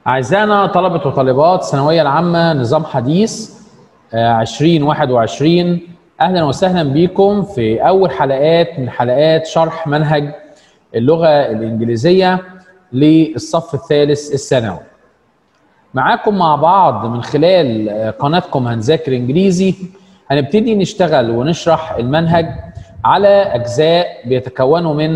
أعزائنا طلبة وطالبات الثانوية العامة نظام حديث آه، 2021 أهلا وسهلا بكم في أول حلقات من حلقات شرح منهج اللغة الإنجليزية للصف الثالث الثانوي. معاكم مع بعض من خلال آه، قناتكم هنذاكر إنجليزي هنبتدي نشتغل ونشرح المنهج على أجزاء بيتكونوا من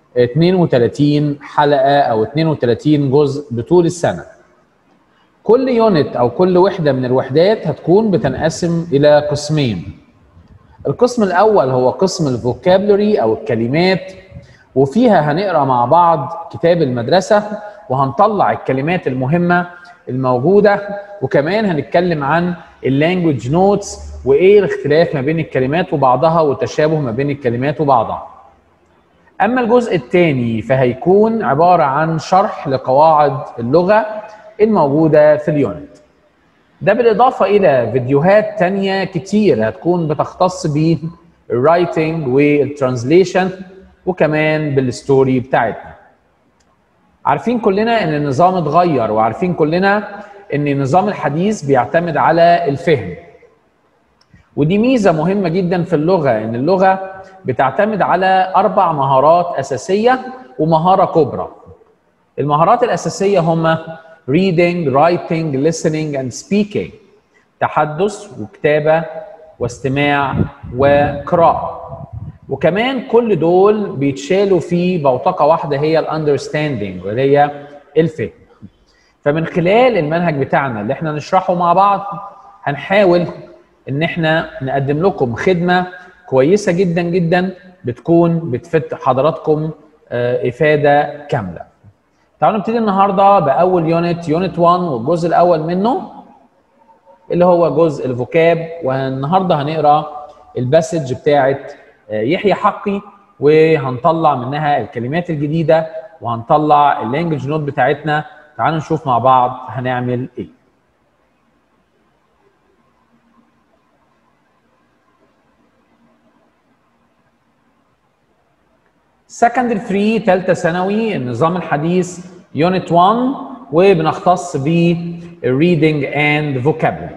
32 حلقة أو 32 جزء بطول السنة. كل يونت أو كل وحدة من الوحدات هتكون بتنقسم إلى قسمين. القسم الأول هو قسم الفوكابلري أو الكلمات وفيها هنقرأ مع بعض كتاب المدرسة وهنطلع الكلمات المهمة الموجودة وكمان هنتكلم عن اللانجوج نوتس وإيه الاختلاف ما بين الكلمات وبعضها والتشابه ما بين الكلمات وبعضها. أما الجزء الثاني فهيكون عبارة عن شرح لقواعد اللغة الموجودة في اليونت ده بالإضافة إلى فيديوهات تانية كتير هتكون بتختص بالرايتنج والترانزليشن وكمان بالستوري بتاعتنا عارفين كلنا ان النظام اتغير وعارفين كلنا ان النظام الحديث بيعتمد على الفهم ودي ميزه مهمه جدا في اللغه ان اللغه بتعتمد على اربع مهارات اساسيه ومهاره كبرى المهارات الاساسيه هما reading, writing, listening and speaking تحدث وكتابه واستماع وقراءه وكمان كل دول بيتشالوا في بوتقه واحده هي الاندرستاندينج واللي هي الفهم فمن خلال المنهج بتاعنا اللي احنا نشرحه مع بعض هنحاول ان احنا نقدم لكم خدمه كويسه جدا جدا بتكون بتفيد حضراتكم آه، افاده كامله. تعالوا نبتدي النهارده باول يونت يونت 1 والجزء الاول منه اللي هو جزء الفوكاب والنهارده هنقرا الباسج بتاعت آه، يحيى حقي وهنطلع منها الكلمات الجديده وهنطلع اللانجوج نوت بتاعتنا تعالوا نشوف مع بعض هنعمل ايه. سكندري 3 ثالثه ثانوي النظام الحديث يونت 1 وبنختص بالريدنج اند فوكابولري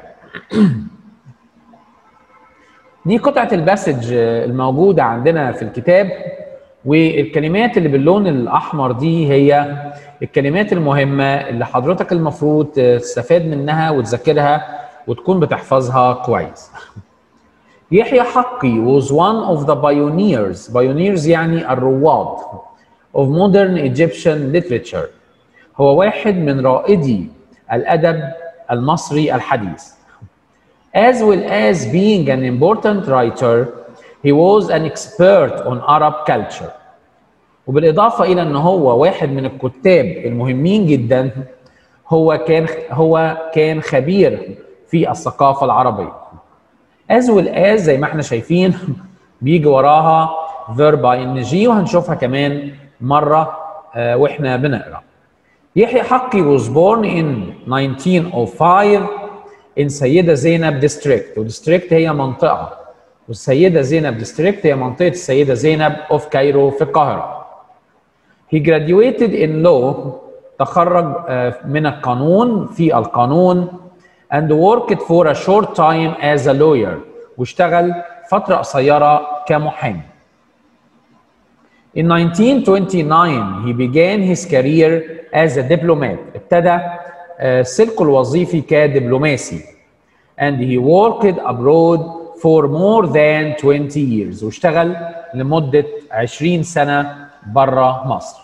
دي قطعه الباسج الموجوده عندنا في الكتاب والكلمات اللي باللون الاحمر دي هي الكلمات المهمه اللي حضرتك المفروض تستفاد منها وتذاكرها وتكون بتحفظها كويس يحيى حقي was one of the pioneers pioneers يعني الرواد of modern Egyptian literature هو واحد من رائدي الأدب المصري الحديث as well as being an important writer he was an expert on Arab culture وبالإضافة إلى أن هو واحد من الكتاب المهمين جدا هو كان هو كان خبير في الثقافة العربية as well as زي ما احنا شايفين بيجي وراها verb ing وهنشوفها كمان مرة آه، واحنا بنقرا. يحيى حقي was born in 1905 in سيدة زينب district وديستريكت هي منطقة والسيدة زينب district هي منطقة السيدة زينب of كايرو في القاهرة. He graduated in law تخرج آه، من القانون في القانون and worked for a short time as a lawyer واشتغل فترة قصيرة كمحامي. In 1929 he began his career as a diplomat. ابتدى آه، سلكه الوظيفي كدبلوماسي. And he worked abroad for more than 20 years واشتغل لمدة 20 سنة برا مصر.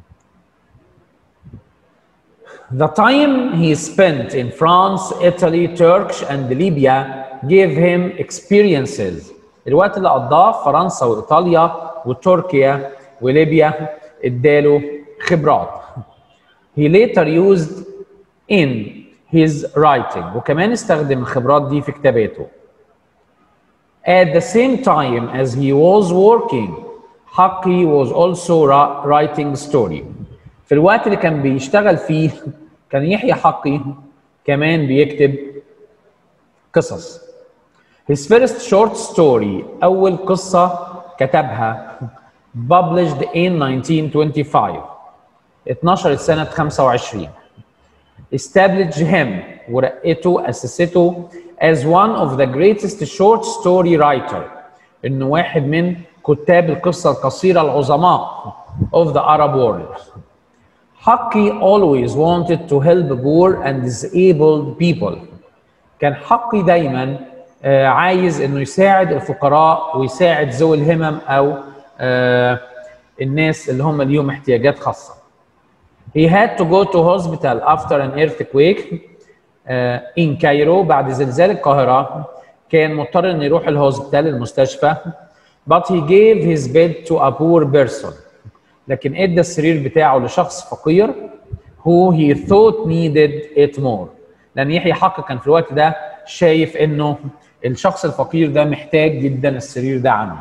The time he spent in France, Italy, Turkish and Libya gave him experiences. الوقت اللي قضاه في فرنسا وإيطاليا وتركيا وليبيا اداله خبرات. He later used in his writing وكمان استخدم الخبرات دي في كتاباته. At the same time as he was working, Haki was also ra- writing story. في الوقت اللي كان بيشتغل فيه كان يحيى حقي كمان بيكتب قصص. His first short story أول قصة كتبها published in 1925 اتنشرت سنة 25 established him ورقته أسسته as one of the greatest short story writer إنه واحد من كتاب القصة القصيرة العظماء of the Arab world. حقي always wanted to help poor and disabled people. كان حقي دايما آه، عايز انه يساعد الفقراء ويساعد ذوي الهمم او آه، الناس اللي هم ليهم احتياجات خاصه. He had to go to hospital after an earthquake آه، in Cairo بعد زلزال القاهرة كان مضطر انه يروح الهوسبيتال المستشفى but he gave his bed to a poor person لكن ادى السرير بتاعه لشخص فقير who he thought needed it more لان يحيى حق كان في الوقت ده شايف انه الشخص الفقير ده محتاج جدا السرير ده عنه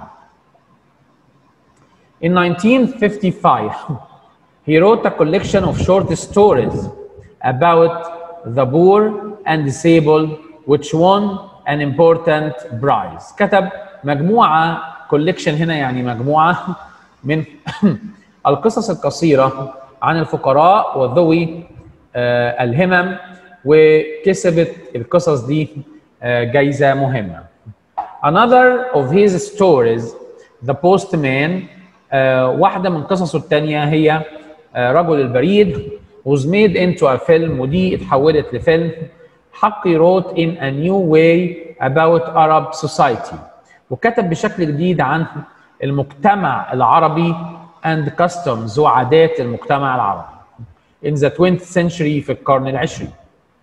In 1955, he wrote a collection of short stories about the poor and disabled, which won an important prize. كتب مجموعة collection هنا يعني مجموعة من القصص القصيرة عن الفقراء وذوي آه، الهمم وكسبت القصص دي آه، جايزة مهمة. Another of his stories, The Postman, آه، واحدة من قصصه التانية هي آه، رجل البريد was made into a film ودي اتحولت لفيلم حقي wrote in a new way about Arab society وكتب بشكل جديد عن المجتمع العربي and customs وعادات المجتمع العربي in the 20th century في القرن العشرين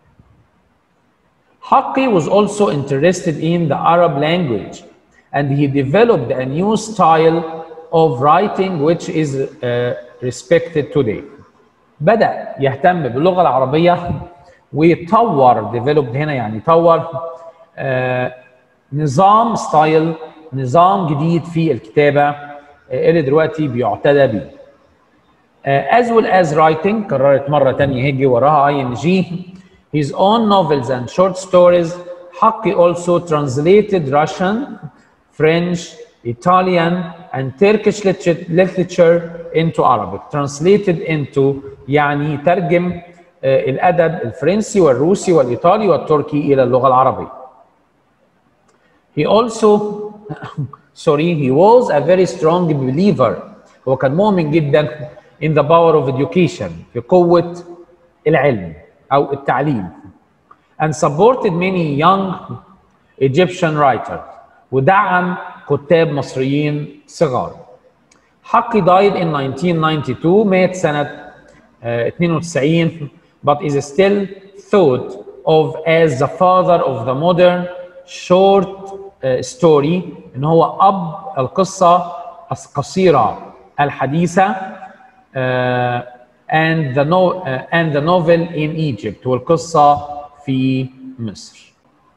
Haqqi was also interested in the Arab language and he developed a new style of writing which is uh, respected today. بدأ يهتم باللغة العربية ويطور developed هنا يعني طور آه، نظام ستايل نظام جديد في الكتابة آه، اللي دلوقتي بيعتدى بيه. آه، as well as writing قررت مرة تانية هيجي وراها اي ان جي his own novels and short stories حقي also translated Russian, French, Italian and Turkish literature, literature into Arabic translated into يعني ترجم آه، الأدب الفرنسي والروسي والإيطالي والتركي إلى اللغة العربية. He also sorry he was a very strong believer هو كان مؤمن جدا in the power of education في قوة العلم أو التعليم and supported many young Egyptian writers ودعم كتاب مصريين صغار حقي died in 1992 مات سنة آه، 92 but is still thought of as the father of the modern short آه، story ان هو اب القصة القصيرة الحديثة آه، and the no آه، and the novel in Egypt والقصة في مصر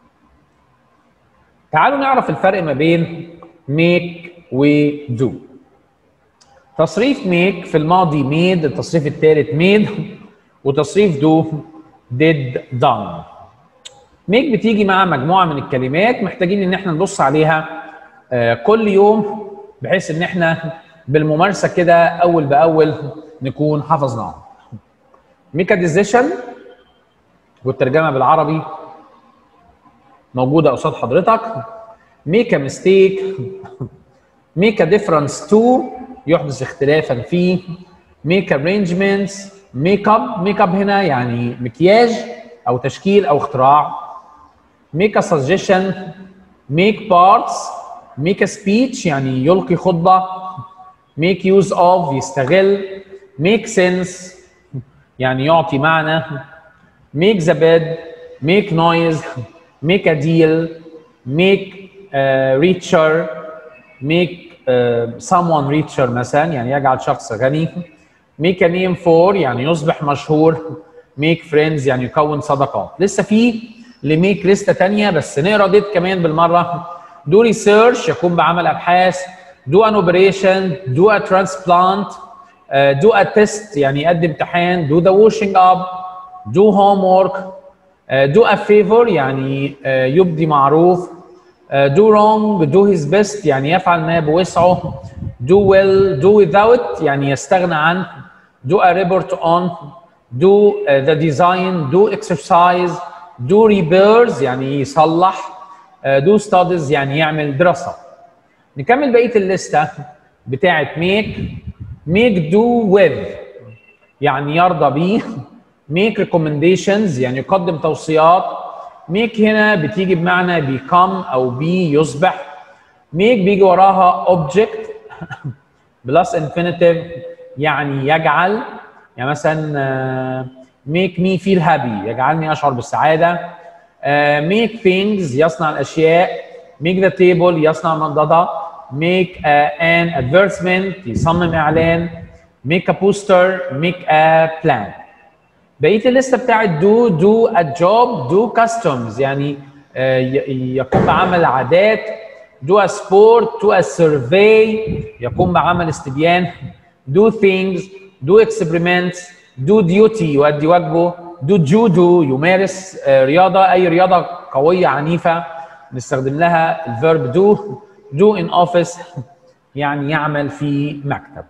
تعالوا نعرف الفرق ما بين make و do تصريف make في الماضي made التصريف الثالث made وتصريف do did done make بتيجي مع مجموعه من الكلمات محتاجين ان احنا نبص عليها آه، كل يوم بحيث ان احنا بالممارسه كده اول باول نكون حفظناها ميك ديزيشن والترجمه بالعربي موجوده قصاد حضرتك ميك ميستيك ميك ديفرنس تو يحدث اختلافا فيه ميك arrangements ميك اب ميك اب هنا يعني مكياج او تشكيل او اختراع ميك a suggestion make parts make a speech يعني يلقي خطبة make use of يستغل make sense يعني يعطي معنى make the bed make noise make a deal make uh, richer make uh, someone richer مثلا يعني يجعل شخص غني make a name for يعني يصبح مشهور make friends يعني يكون صداقات لسه في لميك لسته تانية بس نقرا ديت كمان بالمره do research يقوم بعمل ابحاث do an operation do a transplant uh, do a test يعني يقدم امتحان do the washing up do homework uh, do a favor يعني uh, يبدي معروف uh, do wrong do his best يعني يفعل ما بوسعه do well do without يعني يستغنى عن do a report on do uh, the design do exercise do repairs يعني يصلح uh, do studies يعني يعمل دراسة نكمل بقية الليستة بتاعة make make do with يعني يرضى بيه make recommendations يعني يقدم توصيات make هنا بتيجي بمعنى become او be يصبح make بيجي وراها object plus infinitive يعني يجعل يعني مثلا uh, make me feel happy يجعلني اشعر بالسعاده uh, make things يصنع الاشياء make the table يصنع المنضده make uh, an advertisement يصمم اعلان make a poster make a plan بقيه الليسته بتاعت do do a job do customs يعني uh, يقوم بعمل عادات do a sport do a survey يقوم بعمل استبيان do things do experiments do duty يؤدي واجبه do judo يمارس uh, رياضه اي رياضه قويه عنيفه نستخدم لها الفيرب do do in office يعني يعمل في مكتب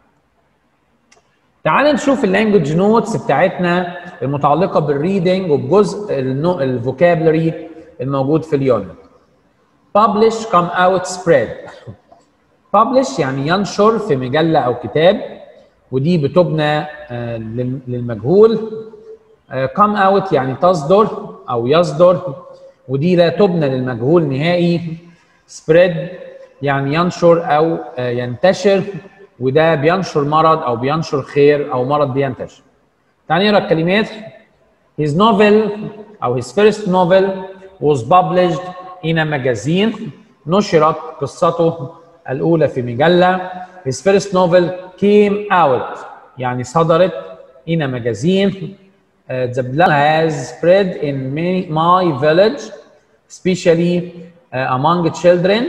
تعال نشوف اللانجوج نوتس بتاعتنا المتعلقه بالريدنج وبجزء الفوكابلري الموجود في اليونت publish come out spread publish يعني ينشر في مجله او كتاب ودي بتبنى للمجهول come out يعني تصدر او يصدر ودي لا تبنى للمجهول نهائي spread يعني ينشر او ينتشر وده بينشر مرض او بينشر خير او مرض بينتشر. تعال نقرا الكلمات. His novel او his first novel was published in a magazine نشرت قصته الاولى في مجله. His first novel came out يعني صدرت in a magazine. Uh, the blood has spread in my, my village, especially uh, among children.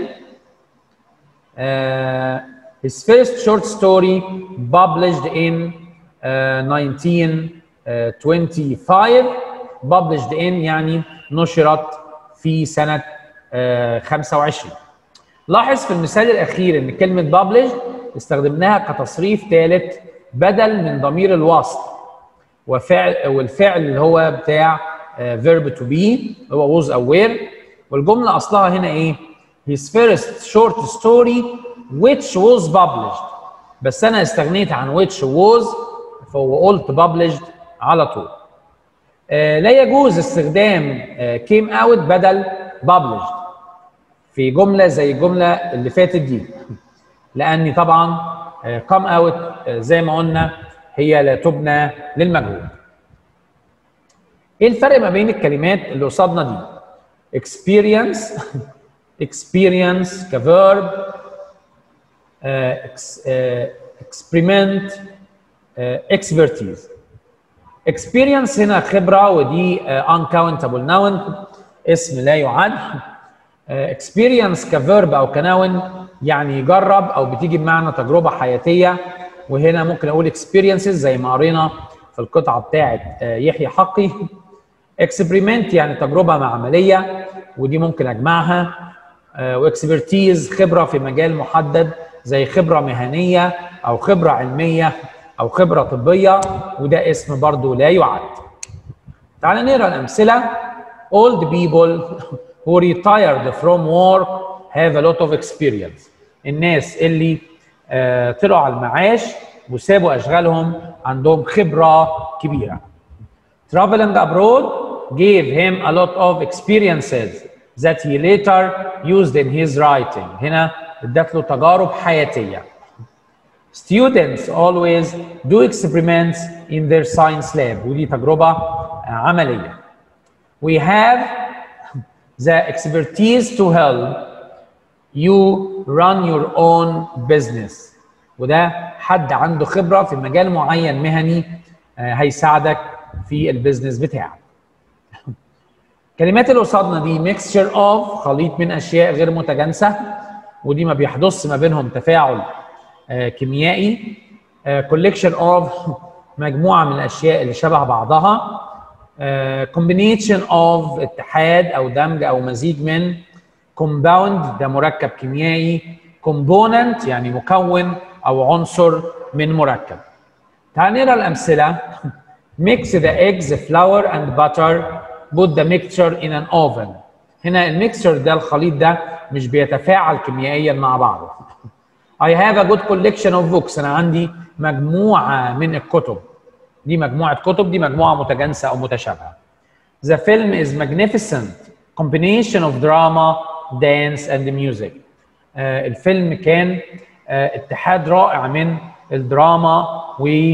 Uh, his first short story published in uh, 1925 published in يعني نشرت في سنة uh, 25 لاحظ في المثال الأخير إن كلمة published استخدمناها كتصريف ثالث بدل من ضمير الوصل وفعل والفعل اللي هو بتاع uh, verb to be هو was aware والجملة أصلها هنا إيه؟ His first short story which was published بس انا استغنيت عن which was فهو قلت published على طول آه لا يجوز استخدام آه came out بدل published في جمله زي الجمله اللي فاتت دي لاني طبعا آه come out آه زي ما قلنا هي لا تبنى للمجهول ايه الفرق ما بين الكلمات اللي قصادنا دي experience experience كفيرب اكسبيرمنت اكسبرتيز اكسبيرينس هنا خبره ودي uncountable noun اسم لا يعد اكسبيرينس كفيرب او كنون يعني يجرب او بتيجي بمعنى تجربه حياتيه وهنا ممكن اقول اكسبيرينسز زي ما قرينا في القطعه بتاعه يحيى حقي اكسبيرمنت يعني تجربه معمليه ودي ممكن اجمعها واكسبرتيز خبره في مجال محدد زي خبره مهنيه او خبره علميه او خبره طبيه وده اسم برضو لا يعد. تعال نقرا الامثله old people who retired from work have a lot of experience. الناس اللي آه طلعوا على المعاش وسابوا اشغالهم عندهم خبره كبيره. Traveling abroad gave him a lot of experiences that he later used in his writing. هنا ادت له تجارب حياتيه. Students always do experiments in their science lab ودي تجربه عمليه. We have the expertise to help you run your own business وده حد عنده خبره في مجال معين مهني هيساعدك في البيزنس بتاعك. الكلمات اللي قصادنا دي mixture of خليط من اشياء غير متجانسه ودي ما بيحدث ما بينهم تفاعل آه كيميائي آه collection of مجموعه من الاشياء اللي شبه بعضها آه combination of اتحاد او دمج او مزيج من compound ده مركب كيميائي component يعني مكون او عنصر من مركب تعال نقرا الامثله mix the eggs flour and butter put the mixture in an oven هنا الميكسشر ده الخليط ده مش بيتفاعل كيميائيا مع بعضه I have a good collection of books انا عندي مجموعه من الكتب دي مجموعه كتب دي مجموعه متجانسه او متشابهه The film is magnificent combination of drama dance and music آه الفيلم كان آه اتحاد رائع من الدراما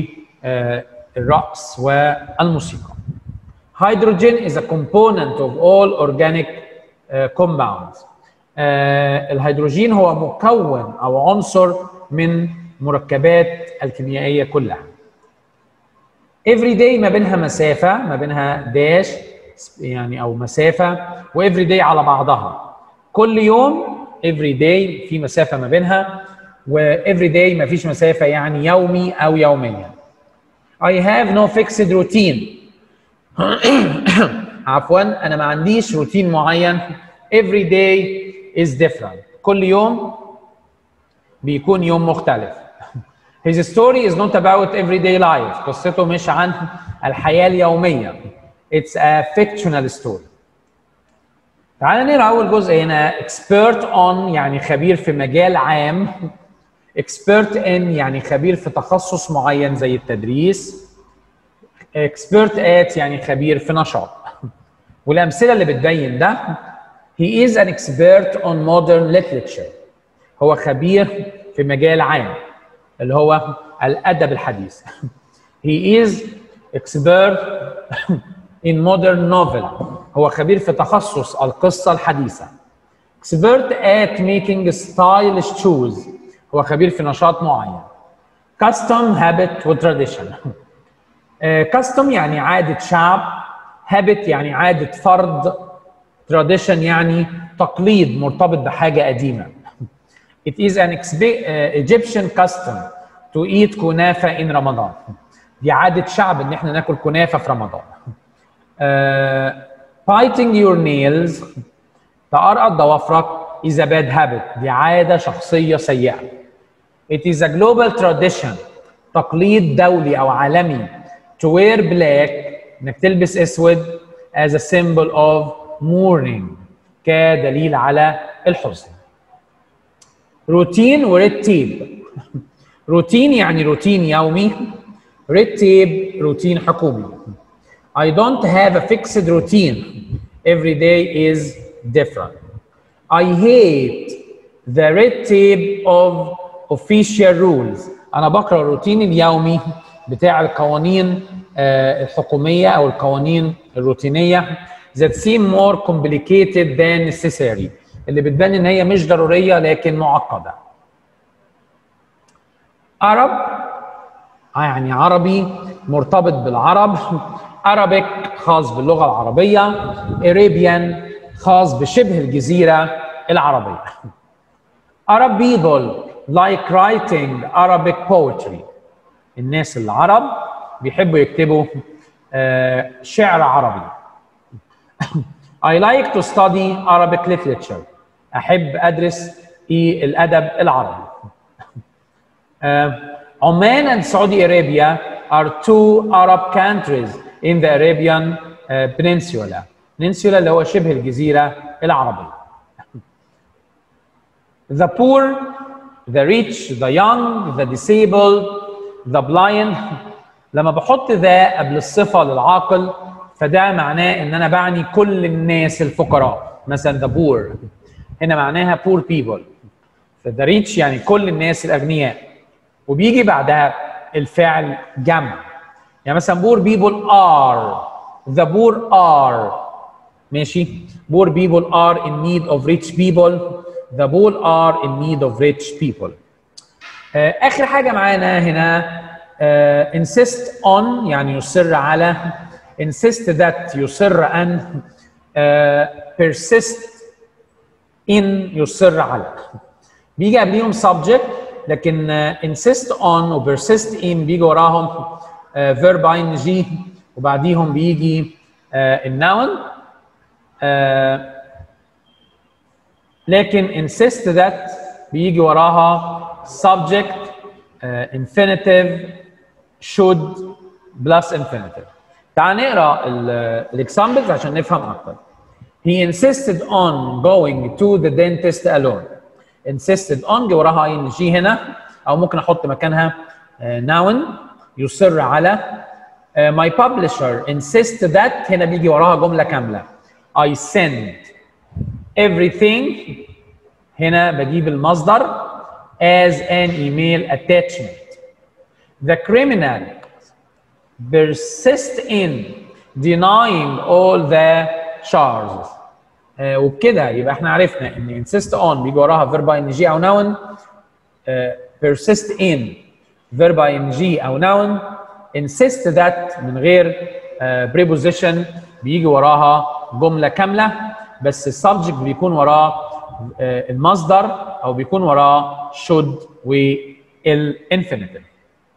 والرقص والموسيقى Hydrogen is a component of all organic uh, compounds. Uh, الهيدروجين هو مكون او عنصر من مركبات الكيميائيه كلها. Every day ما بينها مسافه ما بينها داش يعني او مسافه وافري داي على بعضها. كل يوم every day في مسافه ما بينها وافري داي ما فيش مسافه يعني يومي او يوميا. I have no fixed routine. عفوا انا ما عنديش روتين معين every day is different كل يوم بيكون يوم مختلف his story is not about everyday life قصته مش عن الحياة اليومية it's a fictional story تعال نقرا اول جزء هنا expert on يعني خبير في مجال عام expert in يعني خبير في تخصص معين زي التدريس expert at يعني خبير في نشاط والامثله اللي بتبين ده he is an expert on modern literature هو خبير في مجال عام اللي هو الادب الحديث he is expert in modern novel هو خبير في تخصص القصه الحديثه expert at making stylish shoes هو خبير في نشاط معين custom habit و tradition كاستم يعني عادة شعب هابت يعني عادة فرد tradition يعني تقليد مرتبط بحاجة قديمة It is an Egyptian custom to eat كنافة in رمضان دي عادة شعب ان احنا ناكل كنافة في رمضان uh, biting your nails تقرقط ضوافرك is a bad habit دي عادة شخصية سيئة It is a global tradition تقليد دولي أو عالمي to wear black انك تلبس اسود as a symbol of mourning كدليل على الحزن روتين وريد تيب روتين يعني روتين يومي ريد تيب روتين حكومي I don't have a fixed routine every day is different I hate the red tape of official rules أنا بكره الروتين اليومي بتاع القوانين الحكوميه او القوانين الروتينيه that seem more complicated than necessary اللي بتبان ان هي مش ضروريه لكن معقده. عرب يعني عربي مرتبط بالعرب Arabic خاص باللغه العربيه Arabian خاص بشبه الجزيره العربيه. Arab people like writing Arabic poetry. الناس العرب بيحبوا يكتبوا آه شعر عربي. I like to study Arabic literature. أحب أدرس في الأدب العربي. آه عمان and Saudi Arabia are two Arab countries in the Arabian uh, Peninsula. Peninsula اللي هو شبه الجزيرة العربية. The poor, the rich, the young, the disabled, the blind لما بحط ذا قبل الصفة للعاقل فده معناه ان انا بعني كل الناس الفقراء مثلا the poor هنا معناها poor people فده rich يعني كل الناس الاغنياء وبيجي بعدها الفعل جمع يعني مثلا poor people are the poor are ماشي poor people are in need of rich people the poor are in need of rich people آه اخر حاجه معانا هنا uh, insist on يعني يصر على insist that يصر أن uh, persist in يصر على بيجي قبليهم subject لكن uh, insist on و persist in بيجي وراهم uh, verb ing وبعديهم بيجي uh, النون uh, لكن insist that بيجي وراها subject uh, infinitive should plus infinitive تعال نقرا الاكزامبلز عشان نفهم اكتر He insisted on going to the dentist alone. Insisted on جه وراها اي ان جي هنا او ممكن احط مكانها uh, noun يصر على uh, my publisher insist that هنا بيجي وراها جمله كامله. I send everything هنا بجيب المصدر as an email attachment. The criminal persist in denying all the charges. آه وبكده يبقى احنا عرفنا ان insist on بيجي وراها verb ing او noun آه persist in verb ing او noun insist that من غير آه preposition بيجي وراها جمله كامله بس السبجكت بيكون وراه آه المصدر او بيكون وراه should والinfinitive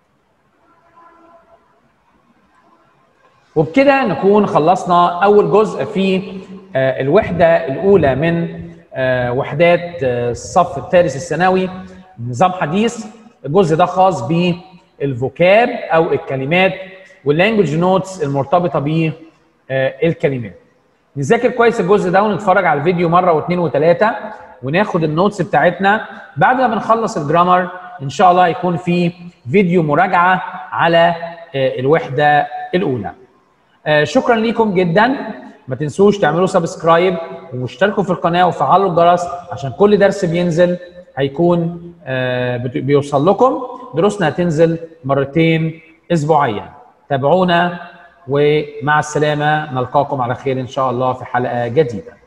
وبكده نكون خلصنا اول جزء في آه الوحده الاولى من آه وحدات آه الصف الثالث الثانوي نظام حديث الجزء ده خاص بالفوكاب او الكلمات واللانجوج نوتس المرتبطه بالكلمات نذاكر كويس الجزء ده ونتفرج على الفيديو مره واثنين وثلاثه وناخد النوتس بتاعتنا بعد ما بنخلص الجرامر ان شاء الله هيكون في فيديو مراجعه على الوحده الاولى آه شكرا ليكم جدا ما تنسوش تعملوا سبسكرايب واشتركوا في القناه وفعلوا الجرس عشان كل درس بينزل هيكون آه بيوصل لكم دروسنا هتنزل مرتين اسبوعيا تابعونا ومع السلامه نلقاكم على خير ان شاء الله في حلقه جديده